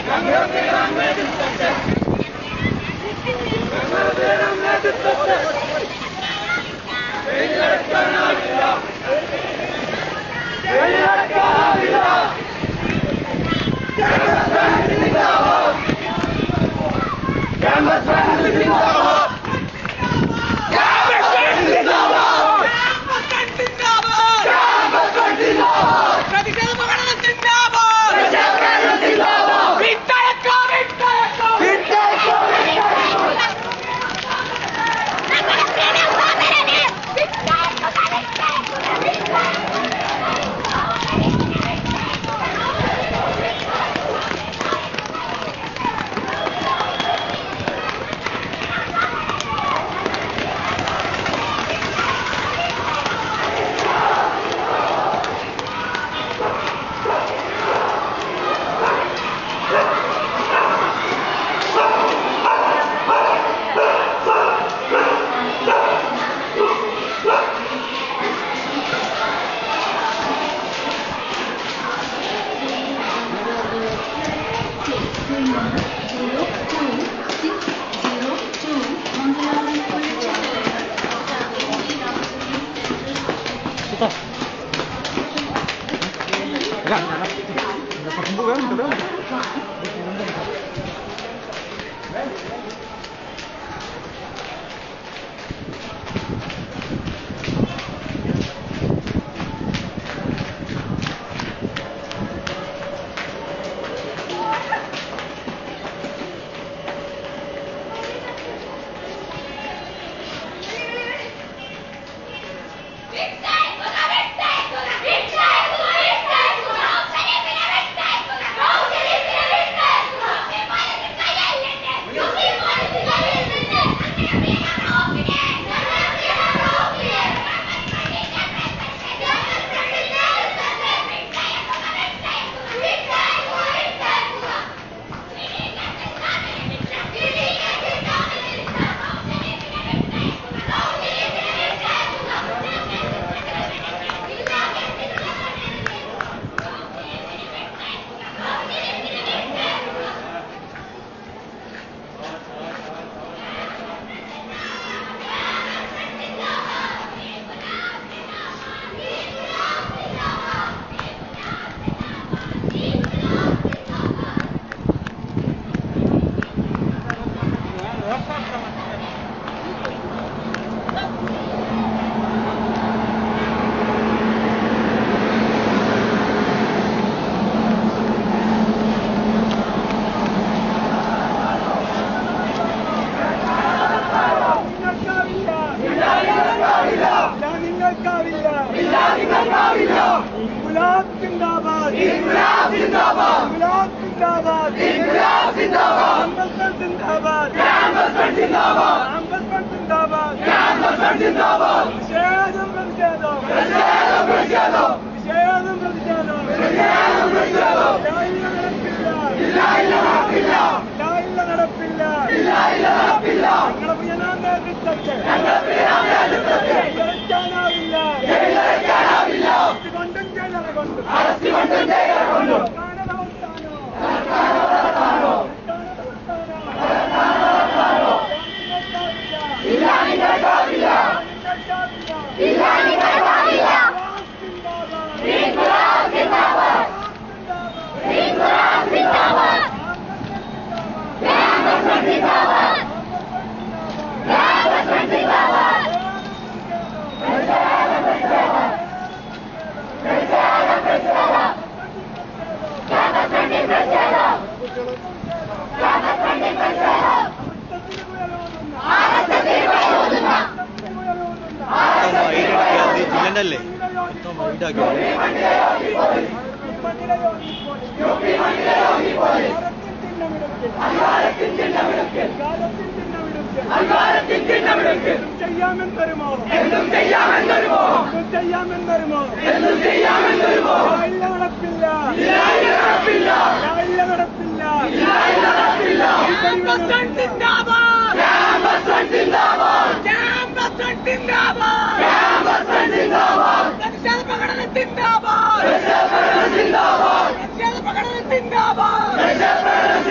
ഇൻകുലാബ് സിന്ദാബാദ് ഇൻകുലാബ് സിന്ദാബാദ് ഇൻകുലാബ് സിന്ദാബാദ് ഇൻകുലാബ് സിന്ദാബാദ് അംബേദ്കർ സിന്ദാബാദ് ക്യാമ്പസ് സിന്ദാബാദ് ക്യാമ്പസ് സിന്ദാബാദ് ക്യാമ്പസ് സിന്ദാബാദ് വിഷേദം പ്രതിഷേധം പ്രതിഷേധം പ്രതിഷേധം വിഷേദം പ്രതിഷേധം പ്രതിഷേധം പ്രതിഷേധം ഇല്ല ഇല്ല നടപ്പില്ല ഇല്ല ഇല്ല നടപ്പില്ല ഇല്ല ഇല്ല നടപ്പില്ല ഞങ്ങളുടെ പ്രിയനാം നേതൃത്വത്തെ ഞങ്ങളുടെ പ്രിയനാം നേതൃത്വത്തെ ജയിക്കാനാവില്ല ജയിക്കാനാവില്ല കൊണ്ടും ജയിലറ കൊണ്ടും അറസ്റ്റ് കൊണ്ടും ജയിലറ കൊണ്ടും ഇല്ല നിങ്ങൾക്കാവില്ല ഇല്ല നിങ്ങൾക്കാവില്ല ഇൻകുലാബ് സിന്ദാബാദ് ഇൻകുലാബ് സിന്ദാബാദ് ക്യാമ്പസ് സിന്ദാബാദ് ക്യാമ്പസ് സിന്ദാബാദ് ജില്ലണ്ടല്ലേ മൊത്തം വൈഡാക്കി ചെയ്യാമെന്നൊരുമോ എന്തും ചെയ്യാമെന്നൊരുമോ എന്തും ചെയ്യാമെന്നൊരുമോ എന്തും ചെയ്യാമെന്നൊരുമോ ഇല്ല നടപ്പില്ല ഇല്ല നടപ്പില്ല ഇല്ല നടപ്പില്ല ഇല്ല നടപ്പില്ല ക്യാമ്പസ് സിന്ദാബാദ് ക്യാമ്പസ് സിന്ദാബാദ് ക്യാമ്പസ് സിന്ദാബാദ് ക്യാമ്പസ് സിന്ദാബാദ് പ്രതിഷേധ പ്രകടനം സിന്ദാബാദ് പ്രതിഷേധ പ്രകടനം സിന്ദാബാദ് പ്രതിഷേധ പ്രകടനം സിന്ദാബാദ് പ്രതിഷേധ പ്രകടനം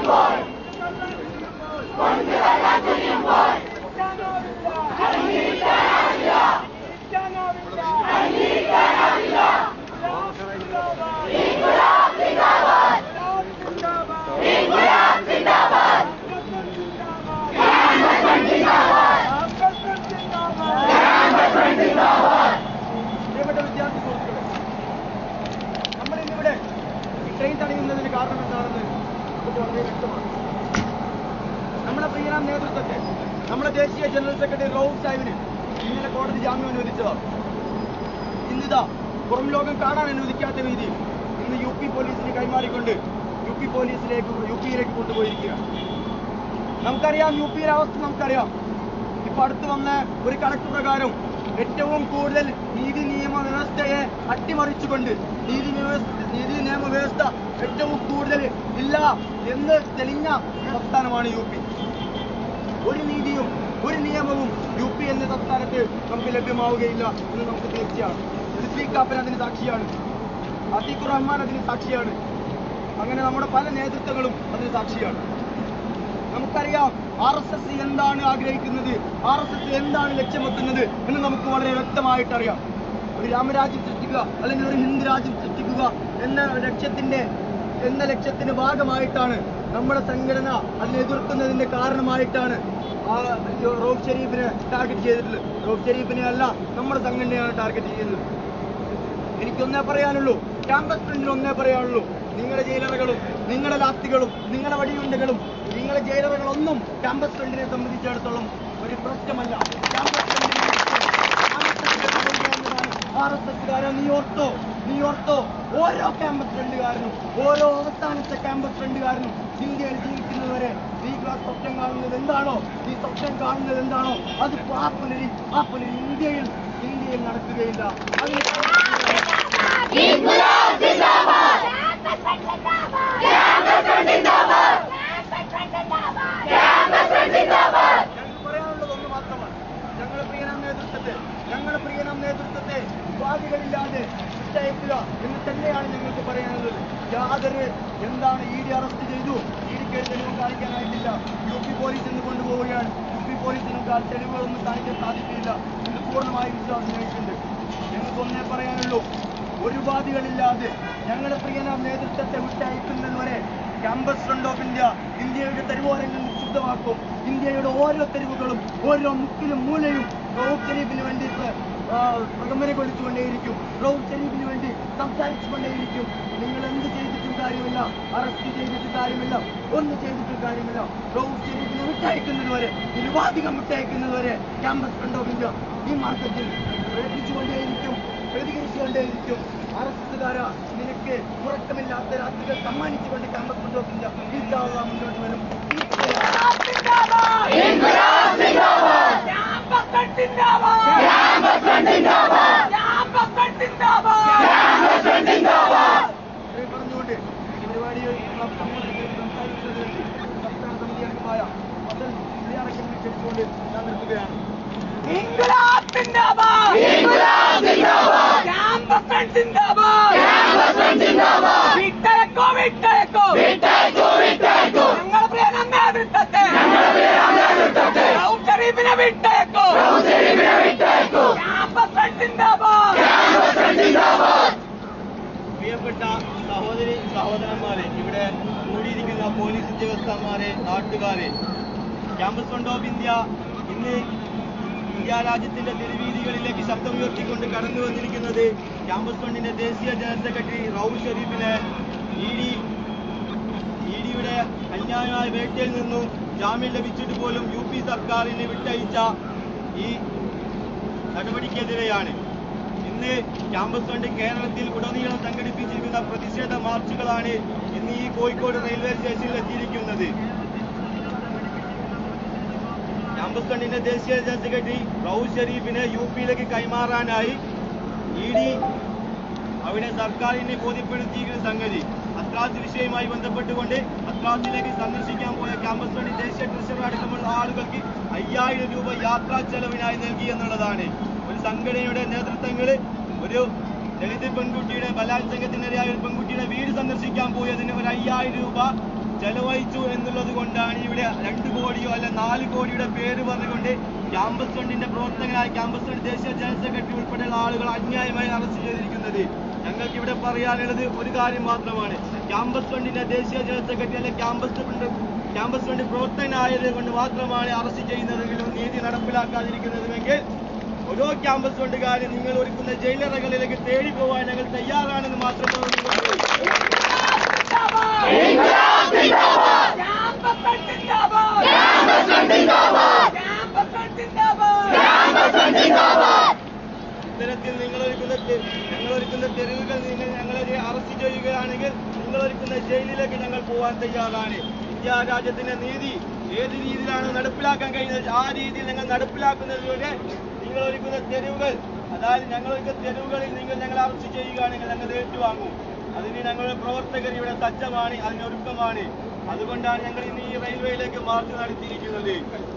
പ്രിയപ്പെട്ട വിദ്യാർത്ഥി സുഹൃത്തുക്കളെ നമ്മൾ ഇന്നിവിടെ ട്രെയിൻ തടയുന്നതിന് കാരണം എന്താണെന്ന് നമുക്ക് വളരെ വ്യക്തമാണ് നമ്മുടെ പ്രിയനാം നേതൃത്വത്തെ നമ്മുടെ ദേശീയ ജനറൽ സെക്രട്ടറി റൌഫ് സാഹിബിന് ഇന്നലെ കോടതി ജാമ്യം അനുവദിച്ചതാണ് ഇന്നിതാ പുറം ലോകം കാണാൻ അനുവദിക്കാത്ത രീതിയിൽ ഇന്ന് യു പി പോലീസിന് കൈമാറിക്കൊണ്ട് യു പി പോലീസിലേക്ക് യു പിയിലേക്ക് കൊണ്ടുപോയിരിക്കുകയാണ് നമുക്കറിയാം യു പിയിലെ അവസ്ഥ നമുക്കറിയാം ഇപ്പൊ അടുത്ത് വന്ന ഒരു കണക്ക് പ്രകാരം ഏറ്റവും കൂടുതൽ നീതി നിയമ വ്യവസ്ഥയെ അട്ടിമറിച്ചുകൊണ്ട് നീതി വ്യവസ്ഥ നീതി നിയമ വ്യവസ്ഥ ഏറ്റവും കൂടുതൽ ഇല്ല എന്ന് തെളിഞ്ഞ സംസ്ഥാനമാണ് യു പി ഒരു നീതിയും ഒരു നിയമവും യു പി എന്ന സംസ്ഥാനത്ത് നമുക്ക് ലഭ്യമാവുകയില്ല എന്ന് നമുക്ക് തീർച്ചയാണ് സിദ്ദീഖ് കാപ്പൻ അതിന് സാക്ഷിയാണ് അസീഖുർ റഹ്മാൻ അതിന് സാക്ഷിയാണ് അങ്ങനെ നമ്മുടെ പല നേതൃത്വങ്ങളും അതിന് സാക്ഷിയാണ് നമുക്കറിയാം ആർ എസ് എസ് എന്താണ് ആഗ്രഹിക്കുന്നത് ആർ എസ് എസ് എന്താണ് ലക്ഷ്യമെത്തുന്നത് എന്ന് നമുക്ക് വളരെ വ്യക്തമായിട്ട് അറിയാം ഒരു രാമരാജ്യം സൃഷ്ടിക്കുക അല്ലെങ്കിൽ ഒരു ഹിന്ദു രാജ്യം സൃഷ്ടിക്കുക എന്ന ലക്ഷ്യത്തിന്റെ എന്ന ലക്ഷ്യത്തിന്റെ ഭാഗമായിട്ടാണ് നമ്മുടെ സംഘടന അതിനെ എതിർക്കുന്നതിന്റെ കാരണമായിട്ടാണ് ആ റോഫ് ഷെരീഫിനെ ടാർഗറ്റ് ചെയ്തിട്ടുള്ളത് റോഫ് ഷെരീഫിനെ അല്ല നമ്മുടെ സംഘടനയാണ് ടാർഗറ്റ് ചെയ്യുന്നത് എനിക്കൊന്നേ പറയാനുള്ളൂ ക്യാമ്പസ് ഫ്രണ്ടിൽ ഒന്നേ പറയാനുള്ളൂ നിങ്ങളുടെ ജയിലറുകളും നിങ്ങളുടെ ലാത്തികളും നിങ്ങളുടെ വടിയുണ്ടകളും നിങ്ങളുടെ ജയിലറുകളൊന്നും ക്യാമ്പസ് ഫ്രണ്ടിനെ സംബന്ധിച്ചിടത്തോളം ഒരു പ്രശ്നമല്ല ക്യാമ്പസ് ആർ എസ് എസ്കാരോ നീ ഓർത്തോ നീ ഓർത്തോ ഓരോ ക്യാമ്പസ് ഫ്രണ്ടുകാരനും ഓരോ അവസാനത്തെ ക്യാമ്പസ് ഫ്രണ്ടുകാരനും ഇന്ത്യയിൽ ജീവിക്കുന്നതുവരെ നീ ആ സ്വപ്നം കാണുന്നത് എന്താണോ നീ സ്വപ്നം കാണുന്നത് എന്താണോ അത് ആ പുനരി ആ പുനരി ഇന്ത്യയിൽ ഇന്ത്യയിൽ നടക്കുകയില്ല അതിന് ഇൻകുലാബ് സിന്ദാബാദ് ക്യാമ്പസ് ഫ്രണ്ട് സിന്ദാബാദ് ക്യാമ്പസ് ഫ്രണ്ട് സിന്ദാബാദ് ഞങ്ങൾക്ക് പറയാനുള്ളത് ഒന്ന് മാത്രമാണ് ഞങ്ങളുടെ പ്രിയനാം നേതൃത്വത്തെ ഞങ്ങളുടെ പ്രിയനാം നേതൃത്വത്തെ ഉപാധികളില്ലാതെ വിട്ടയക്കുക എന്ന് തന്നെയാണ് ഞങ്ങൾക്ക് പറയാനുള്ളത് യാതൊരു എന്താണ് ഇ ഡി അറസ്റ്റ് ചെയ്തു ഇ ഡിക്ക് തെളിവും കാണിക്കാനായിട്ടില്ല യു പി പോലീസ് ഇന്ന് കൊണ്ടുപോവുകയാണ് യു പി പോലീസിനും കാ- തെളിവുകളൊന്നും കാണിക്കാൻ സാധിക്കില്ല എന്ന് പൂർണ്ണമായി വിശ്വാസം ഞങ്ങൾക്കുണ്ട് ഞങ്ങൾക്ക് ഒന്നേ പറയാനുള്ളൂ ഒരു ഉപാധികളില്ലാതെ ഞങ്ങളുടെ പ്രിയനാം നേതൃത്വത്തെ വിട്ടയക്കുന്നതുവരെ ക്യാമ്പസ് ഫ്രണ്ട് ഓഫ് ഇന്ത്യ ഇന്ത്യയുടെ തെരുവോരങ്ങൾ നിശബ്ദമാക്കും ഇന്ത്യയുടെ ഓരോ തെരുവുകളും ഓരോ മുക്കിലും മൂലയും റൌഫ് ഷെരീഫിന് വേണ്ടിയിട്ട് ആ, പ്രകമ്പനം കൊള്ളിച്ചുകൊണ്ടേയിരിക്കും റൌഫ് ഷെരീഫിന് വേണ്ടി സംസാരിച്ചുകൊണ്ടേയിരിക്കും നിങ്ങൾ എന്ത് ചെയ്തിട്ടും കാര്യമില്ല അറസ്റ്റ് ചെയ്തിട്ട് കാര്യമില്ല ഒന്നും ചെയ്തിട്ടും കാര്യമില്ല റൌഫ് ഷെരീഫിനെ വിട്ടയക്കുന്നതുവരെ നിരുപാധികം വിട്ടയക്കുന്നതുവരെ ക്യാമ്പസ് ഫ്രണ്ട് ഓഫ് ഇന്ത്യ ഈ മാർക്കറ്റിൽ പ്രയത്നിച്ചുകൊണ്ടേയിരിക്കും പ്രതികരിച്ചുകൊണ്ടേയിരിക്കും അറസ്റ്റുകാര നിനക്ക് ഉറക്കമില്ലാത്ത രാത്രികൾ സമ്മാനിച്ചുകൊണ്ട് ക്യാമ്പസ് ഫ്രണ്ട് ഓഫ് ഇന്ത്യ ഇൻഷാല്ലാ മുന്നോട്ട് വരും ഇൻകുലാബ് സിന്ദാബാദ് ക്യാമ്പസ് ഫ്രണ്ട് സിന്ദാബാദ് ക്യാമ്പസ് ഫ്രണ്ട് സിന്ദാബാദ് ക്യാമ്പസ് ഫ്രണ്ട് സിന്ദാബാദ് ക്യാമ്പസ് ഫ്രണ്ട് സിന്ദാബാദ് ഇത്രയും പറഞ്ഞുകൊണ്ട് ഈ പരിപാടിയിൽ സംസാരിച്ചതിന് സംസ്ഥാന സമിതി അംഗമായ അസൽ ക്ഷണിച്ചുകൊണ്ട് ഞാൻ നിർത്തുകയാണ് ഇൻകുലാബ് സിന്ദാബാദ് ഇൻകുലാബ് സിന്ദാബാദ് ക്യാമ്പസ് ഫ്രണ്ട് സിന്ദാബാദ് ക്യാമ്പസ് ഫ്രണ്ട് സിന്ദാബാദ് വിട്ടയക്കോ വിട്ടയക്കോ വിട്ടയക്കോ വിട്ടയക്കോ ഞങ്ങളുടെ പ്രിയ നേതൃത്വത്തെ ഞങ്ങളുടെ പ്രിയ നേതൃത്വത്തെ റൌഫ് ഷെരീഫിനെ വിട്ടയക്കോ റൌഫ് ഷെരീഫിനെ വിട്ടയക്കോ ക്യാമ്പസ് ഫ്രണ്ട് സിന്ദാബാദ് ക്യാമ്പസ് ഫ്രണ്ട് സിന്ദാബാദ് പ്രിയപ്പെട്ട സഹോദരി സഹോദരന്മാരെ ഇവിടെ കൂടിയിരിക്കുന്ന പോലീസ് ഉദ്യോഗസ്ഥന്മാരെ നാട്ടുകാരെ ക്യാമ്പസ് ഫ്രണ്ട് ഓഫ് ഇന്ത്യ ഇന്ന് ഇന്ത്യ രാജ്യത്തിന്റെ തെരുവീതികളിലേക്ക് ശബ്ദമുയർത്തിക്കൊണ്ട് കടന്നു വന്നിരിക്കുന്നത് ക്യാമ്പസ് ഫണ്ടിന്റെ ദേശീയ ജനറൽ സെക്രട്ടറി റൌഫ് ഷെരീഫിനെ ഇ ഡി ഇ ഡിയുടെ അന്യായമായ വേട്ടയിൽ നിന്നും ജാമ്യം ലഭിച്ചിട്ട് പോലും യു പി സർക്കാരിന് വിട്ടയച്ച ഈ നടപടിക്കെതിരെയാണ് ഇന്ന് ക്യാമ്പസ് ഫണ്ട് കേരളത്തിൽ ഉടനീളം സംഘടിപ്പിച്ചിരിക്കുന്ന പ്രതിഷേധ മാർച്ചുകളാണ് ഇന്ന് ഈ കോഴിക്കോട് റെയിൽവേ സ്റ്റേഷനിൽ എത്തിയിരിക്കുന്നത് ക്യാമ്പസ് ഫണ്ടിന്റെ ദേശീയ ജനറൽ സെക്രട്ടറി റൌഫ് ഷെരീഫിനെ യു പിയിലേക്ക് കൈമാറാനായി ഇ ഡി അവിടെ സർക്കാരിനെ ബോധ്യപ്പെടുത്തിയിരിക്കുന്ന സംഗതി അത്രാസ് വിഷയവുമായി ബന്ധപ്പെട്ടുകൊണ്ട് അത്രാസിലേക്ക് സന്ദർശിക്കാൻ പോയ ക്യാമ്പസ് ഫണ്ട് ദേശീയ ട്രഷറർ അടക്കമുള്ള ആളുകൾക്ക് അയ്യായിരം രൂപ യാത്രാ ചെലവിനായി നൽകി എന്നുള്ളതാണ് ഒരു സംഘടനയുടെ നേതൃത്വങ്ങൾ ഒരു ദളിത് പെൺകുട്ടിയുടെ ബലാത്സംഗത്തിനിരയായ ഒരു പെൺകുട്ടിയുടെ വീട് സന്ദർശിക്കാൻ പോയതിന് ഒരു അയ്യായിരം രൂപ ചെലവഴിച്ചു എന്നുള്ളത് കൊണ്ടാണ് ഇവിടെ രണ്ട് കോടിയോ അല്ല നാല് കോടിയുടെ പേര് പറഞ്ഞുകൊണ്ട് ക്യാമ്പസ് ഫണ്ടിന്റെ പ്രവർത്തകനായ ക്യാമ്പസ് ഫണ്ട് ദേശീയ ജനറൽ സെക്രട്ടറി ഉൾപ്പെടെയുള്ള ആളുകൾ അന്യായമായി അറസ്റ്റ് ചെയ്തിരിക്കുന്നത് ഞങ്ങൾക്ക് ഇവിടെ പറയാനുള്ളത് ഒരു കാര്യം മാത്രമാണ് ക്യാമ്പസ് ഫണ്ടിന്റെ ദേശീയ ജനറൽ സെക്രട്ടറി അല്ലെ ക്യാമ്പസ് ഫണ്ട് ക്യാമ്പസ് ഫണ്ട് പ്രവർത്തകനായത് കൊണ്ട് മാത്രമാണ് അറസ്റ്റ് ചെയ്യുന്നതെങ്കിലും നീതി നടപ്പിലാക്കാതിരിക്കുന്നതുമെങ്കിൽ ഓരോ ക്യാമ്പസ് ഫണ്ടുകാരും നിങ്ങൾ ഒരുക്കുന്ന ജയിലറകളിലേക്ക് തേടി പോകാൻ ഞങ്ങൾ തയ്യാറാണെന്ന് മാത്രം പറഞ്ഞു ഇത്തരത്തിൽ നിങ്ങൾ ഒരുക്കുന്ന തെ- ഞങ്ങൾ ഒരുക്കുന്ന തെരുവുകൾ നിങ്ങൾ ഞങ്ങളെ അറസ്റ്റ് ചെയ്യുകയാണെങ്കിൽ നിങ്ങൾ ഒരുക്കുന്ന ജയിലിലേക്ക് ഞങ്ങൾ പോകാൻ തയ്യാറാണ് ഇന്ത്യ രാജ്യത്തിന്റെ നീതി ഏത് രീതിയിലാണ് നടപ്പിലാക്കാൻ കഴിയുന്നത് ആ രീതിയിൽ ഞങ്ങൾ നടപ്പിലാക്കുന്നതിലൂടെ നിങ്ങൾ ഒരുക്കുന്ന തെരുവുകൾ അതായത് ഞങ്ങൾ ഒരുക്കുന്ന തെരുവുകളിൽ നിങ്ങൾ ഞങ്ങൾ അറസ്റ്റ് ചെയ്യുകയാണെങ്കിൽ ഞങ്ങൾ ഏറ്റുവാങ്ങും അതിന് ഞങ്ങളുടെ പ്രവർത്തകർ ഇവിടെ സജ്ജമാണ് അതിനൊരുക്കമാണ് അതുകൊണ്ടാണ് ഞങ്ങൾ ഇന്ന് ഈ റെയിൽവേയിലേക്ക് മാർച്ച് നടത്തിയിരിക്കുന്നത്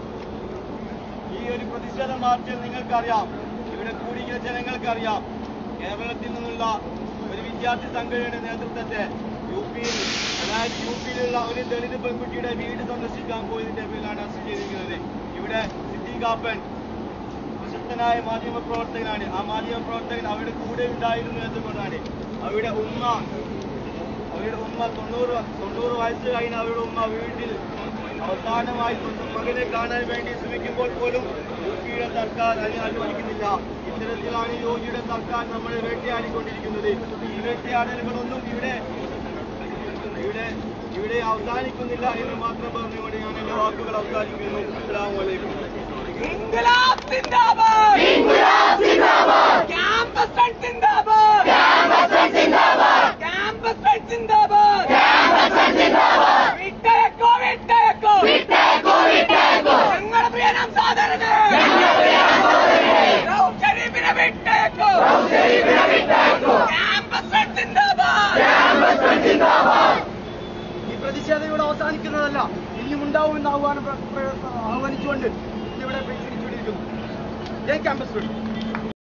ഈ ഒരു പ്രതിഷേധ മാർച്ചിൽ നിങ്ങൾക്കറിയാം ഇവിടെ കൂടിയിരിക്കുന്ന ജനങ്ങൾക്കറിയാം കേരളത്തിൽ നിന്നുള്ള ഒരു വിദ്യാർത്ഥി സംഘടനയുടെ നേതൃത്വത്തെ യു പിയിൽ അതായത് യു പിയിലുള്ള ഒരു ദളിത് പെൺകുട്ടിയുടെ വീട് സന്ദർശിക്കാൻ പോയതിന്റെ പേരിലാണ് അറസ്റ്റ് ചെയ്തിരിക്കുന്നത് ഇവിടെ സിദ്ധി കാപ്പൻ പ്രശസ്തനായ മാധ്യമ പ്രവർത്തകനാണ് ആ മാധ്യമ പ്രവർത്തകൻ അവരുടെ കൂടെ ഉണ്ടായിരുന്നു എന്നുകൊണ്ടാണ് അവരുടെ ഉമ്മ അവരുടെ ഉമ്മ തൊണ്ണൂറ് തൊണ്ണൂറ് വയസ്സ് കഴിഞ്ഞ അവരുടെ ഉമ്മ വീട്ടിൽ അവസാനമായി സ്വന്തം മകനെ കാണാൻ വേണ്ടി ശ്രമിക്കുമ്പോൾ പോലും യോഗിയുടെ സർക്കാർ അതിനെ അനുവദിക്കുന്നില്ല ഇത്തരത്തിലാണ് യോഗിയുടെ സർക്കാർ നമ്മളെ വേട്ടയാടിക്കൊണ്ടിരിക്കുന്നത് ഈ വേട്ടയാടലുകളൊന്നും ഇവിടെ ഇവിടെ ഇവിടെ അവസാനിക്കുന്നില്ല എന്ന് മാത്രം പറഞ്ഞുകൊണ്ട് ഞാൻ എന്റെ വാക്കുകൾ അവസാനിക്കുന്നു അസ്സലാമു അലൈക്കും ഇൻകുലാബ് സിന്ദാബാദ് ഇൻകുലാബ് സിന്ദാബാദ് ക്യാമ്പസ് ഫ്രണ്ട് സിന്ദാബാദ് ക്യാമ്പസ് ഫ്രണ്ട് സിന്ദാബാദ് ക്യാമ്പസ് ഫ്രണ്ട് സിന്ദാബാദ് ക്യാമ്പസ് ഫ്രണ്ട് സിന്ദാബാദ് വിട്ടയക്കോ വിട്ടയക്കോ വിട്ടയക്കോ വിട്ടയക്കോ ഞങ്ങളുടെ പ്രിയനാം സാധാരണ ഞങ്ങളുടെ പ്രിയനാം സാധാരണ റൗഫ് ഷരീഫിനെ വിട്ടയക്കോ റൗഫ് ഷരീഫിനെ വിട്ടയക്കോ ക്യാമ്പസ് ഫ്രണ്ട് സിന്ദാബാദ് ക്യാമ്പസ് ഫ്രണ്ട് സിന്ദാബാദ് ഈ പ്രതിഷേധം ഇവിടെ അവസാനിക്കുന്നതല്ല ഇനിയും ഉണ്ടാവുമെന്ന് ആഹ്വാനം പ്ര- പ്ര- ആഹ്വാനിച്ചുകൊണ്ട് ഇന്നിവിടെ പിരിച്ചുവിട്ടിരിക്കുന്നു ജയ് ക്യാമ്പസ് ഫ്രണ്ട്